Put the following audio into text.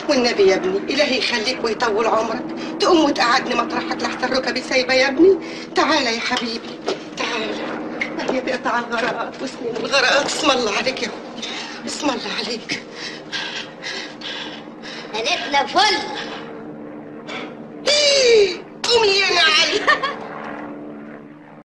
والنبي يا ابني إلهي يخليك ويطول عمرك تقوم وتقعدني مطرحك لحسن ركبي سايبة يا ابني تعالى يا حبيبي تعالى يا بقطع الغرقات وسنين الغرقات اسم الله عليك يا أخوي اسم الله عليك قالتنا فل إيه، قومي يا علي